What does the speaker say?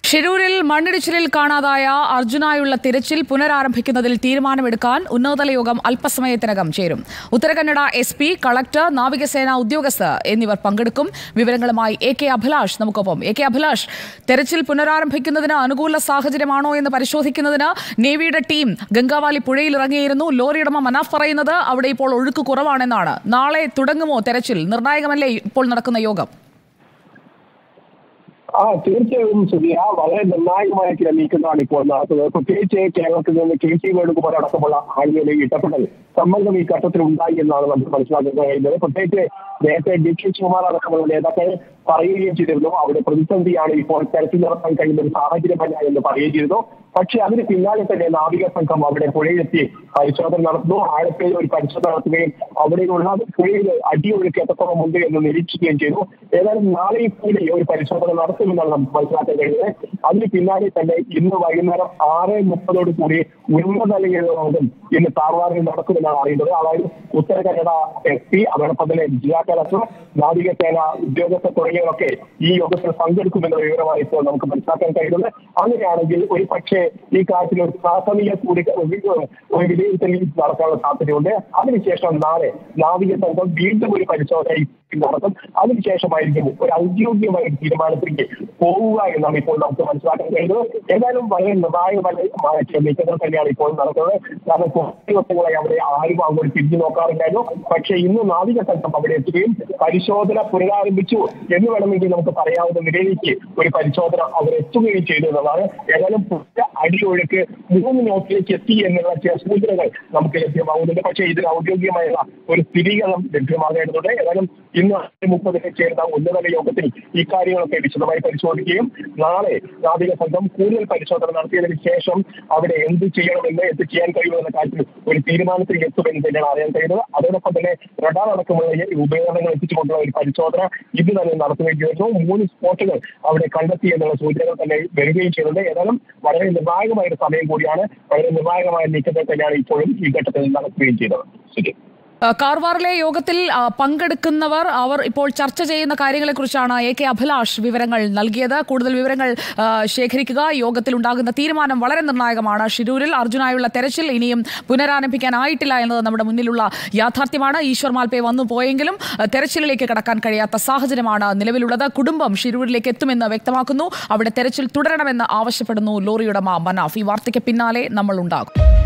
ഷിരൂരിൽ മണ്ണിടിച്ചിലിൽ കാണാതായ അർജുനായുള്ള തിരച്ചിൽ പുനരാരംഭിക്കുന്നതിൽ തീരുമാനമെടുക്കാൻ ഉന്നതതല യോഗം അല്പസമയത്തിനകം ചേരും ഉത്തരകന്നഡ എസ് പി കളക്ടർ നാവികസേന ഉദ്യോഗസ്ഥർ എന്നിവർ പങ്കെടുക്കും വിവരങ്ങളുമായി എ കെ അഭിലാഷ് നമുക്കൊപ്പം എ കെ അഭിലാഷ് തെരച്ചിൽ പുനരാരംഭിക്കുന്നതിന് അനുകൂല സാഹചര്യമാണോ എന്ന് പരിശോധിക്കുന്നതിന് നേവിയുടെ ടീം ഗംഗാവാലി പുഴയിൽ ഇറങ്ങിയിരുന്നു ലോറി ഉടമ മനാഫ് പറയുന്നത് അവിടെ ഇപ്പോൾ ഒഴുക്ക് കുറവാണെന്നാണ് നാളെ തുടങ്ങുമോ തെരച്ചിൽ നിർണായകമല്ലേ ഇപ്പോൾ നടക്കുന്ന യോഗം ആ തീർച്ചയായും സുനിയ വളരെ നിർണായകമായ ചില നീക്കങ്ങളാണ് ഇപ്പോൾ നടത്തുന്നത് പ്രത്യേകിച്ച് കേരളത്തിൽ നിന്ന് കെ സി വേണുകുമാർ അടക്കമുള്ള ആളുകളുടെ ഇടപെടൽ സമ്മർദ്ദം ഈ ഘട്ടത്തിൽ ഉണ്ടായി എന്നാണ് നമുക്ക് മനസ്സിലാക്കാൻ കഴിയുന്നത് പ്രത്യേകിച്ച് നേരത്തെ ഡി കെ ശിവകുമാർ അടക്കമുള്ള നേതാക്കൾ പറയുകയും ചെയ്തിരുന്നു അവിടെ പ്രതിസന്ധിയാണ് ഇപ്പോൾ തെരച്ചിൽ നടത്താൻ കഴിയുന്ന ഒരു സാഹചര്യമല്ല എന്ന് പറയുകയും ചെയ്തിരുന്നു പക്ഷേ അതിന് പിന്നാലെ തന്നെ നാവിക സംഘം അവിടെ പുഴയിലെത്തി പരിശോധന നടത്തുന്നു ആഴത്തിൽ ഒരു പരിശോധന നടത്തുകയും അവിടെയുള്ള പുഴയിൽ അടിയൊഴുക്ക് എത്രത്തോളം ഉണ്ട് എന്ന് നിരീക്ഷിക്കുകയും ചെയ്തു ഏതായാലും നാളെയും കൂടി ഒരു പരിശോധന നടത്തുമെന്നാണ് നമുക്ക് മനസ്സിലാക്കാൻ കഴിയുന്നത് അതിന് പിന്നാലെ തന്നെ ഇന്ന് വൈകുന്നേരം ആറ് മുപ്പതോട് കൂടി ഉന്നതതല യോഗം ഇന്ന് താർവാറിൽ നടക്കുമെന്നാണ് അറിയുന്നത് അതായത് ഉത്തര കന്നഡ എസ് പി അതോടൊപ്പം തന്നെ ജില്ലാ കലക്ടർ നാവികസേന ഉദ്യോഗസ്ഥർ തുടങ്ങിയവരൊക്കെ ഈ യോഗത്തിൽ പങ്കെടുക്കുമെന്ന വിവരമാണ് ഇപ്പോൾ നമുക്ക് മനസ്സിലാക്കാൻ കഴിയുന്നത് അങ്ങനെയാണെങ്കിൽ ഒരു പക്ഷേ ഈ കാര്യത്തിൽ ഒരു പ്രാഥമിക കൂടി ഒരു വിലയിരുത്തൽ നടക്കാനുള്ള സാധ്യതയുണ്ട് അതിനുശേഷം നാളെ നാവിക സംഘം വീണ്ടും ഒരു പരിശോധന നടത്തും അതിനുശേഷമായിരിക്കും ഒരു ഔദ്യോഗികമായ തീരുമാനത്തിലേക്ക് പോവുക എന്നാണ് ഇപ്പോൾ നമുക്ക് മനസ്സിലാക്കാൻ കഴിയുന്നത് ഏതായാലും വളരെ നിർണായകമായ ചില നീക്കങ്ങൾ തന്നെയാണ് ഇപ്പോൾ നടക്കുന്നത് കാരണം കുറച്ച് ദിവസങ്ങളായി അവിടെ ആരും അങ്ങോട്ട് തിരിഞ്ഞു നോക്കാറുണ്ടായിരുന്നു പക്ഷേ ഇന്ന് നാവിക സംഘം അവിടെ എത്തുകയും പരിശോധന പുനരാരംഭിച്ചു എന്ന് വേണമെങ്കിൽ നമുക്ക് പറയാവുന്ന നിലയിലേക്ക് ഒരു പരിശോധന അവർ എത്തുകയും ചെയ്തു എന്നതാണ് ഏതായാലും പുതിയ അടിയൊഴുക്ക് മൂന്ന് നോട്ടിലേക്ക് എത്തി എന്നുള്ള ചില സൂചനകൾ നമുക്ക് ലഭ്യമാകുന്നുണ്ട് പക്ഷേ ഇതിന് ഔദ്യോഗികമായ ഒരു സ്ഥിരീകരണം ലഭ്യമാകേണ്ടതുണ്ട് ഏതായാലും ഇന്ന് അഞ്ച് മുപ്പതിന് ചേർന്ന ഉന്നതതല യോഗത്തിൽ ഇക്കാര്യങ്ങളൊക്കെ വിശദമായി പരിശോധിക്കുകയും നാളെ നാവിക സംഘം കൂടുതൽ പരിശോധന നടത്തിയതിനു ശേഷം അവിടെ എന്ത് ചെയ്യണമെന്ന് എന്ത് ചെയ്യാൻ കഴിയുമെന്ന കാര്യത്തിൽ ഒരു തീരുമാനത്തിൽ എത്തുമെന്ന് തന്നെയാണ് അറിയാൻ കഴിയുന്നത് അതോടൊപ്പം തന്നെ റഡാർ അടക്കമുള്ള ഈ ഉപകരണങ്ങൾ എത്തിച്ചുകൊണ്ടുള്ള ഒരു പരിശോധന ഇത് തന്നെ നടത്തുകയും ചെയ്തിരുന്നു മൂന്ന് സ്പോട്ടുകൾ അവിടെ കണ്ടെത്തി എന്നുള്ള സൂചനകൾ തന്നെ വരികയും ചെയ്യുന്നുണ്ട് ഏതായാലും വളരെ നിർണായകമായ ഒരു സമയം കൂടിയാണ് വളരെ നിർണായകമായ നീക്കങ്ങൾ തന്നെയാണ് ഇപ്പോഴും ഈ ഘട്ടത്തിൽ നടക്കുകയും ചെയ്തത് ശരി ആ, കാർവാറിലെ യോഗത്തിൽ ആ, പങ്കെടുക്കുന്നവർ അവർ ഇപ്പോൾ ചർച്ച ചെയ്യുന്ന കാര്യങ്ങളെക്കുറിച്ചാണ് എ കെ അഭിലാഷ് വിവരങ്ങൾ നൽകിയത് കൂടുതൽ വിവരങ്ങൾ ആ, ശേഖരിക്കുക യോഗത്തിൽ ഉണ്ടാകുന്ന തീരുമാനം വളരെ നിർണായകമാണ് ഷിരൂരിൽ അർജുനായുള്ള തെരച്ചിൽ ഇനിയും പുനരാരംഭിക്കാനായിട്ടില്ല എന്നത് നമ്മുടെ മുന്നിലുള്ള യാഥാർത്ഥ്യമാണ് ഈശ്വർ മാൽപേ വന്നു പോയെങ്കിലും ആ, തെരച്ചിലിലേക്ക് കടക്കാൻ കഴിയാത്ത സാഹചര്യമാണ് നിലവിലുള്ളത് കുടുംബം ഷിരൂരിലേക്ക് എത്തുമെന്ന് വ്യക്തമാക്കുന്നു അവിടെ തെരച്ചിൽ തുടരണമെന്ന് ആവശ്യപ്പെടുന്നു ലോറിയുടമ മനാഫ് ഈ വാർത്തയ്ക്ക് പിന്നാലെ നമ്മൾ ഉണ്ടാകും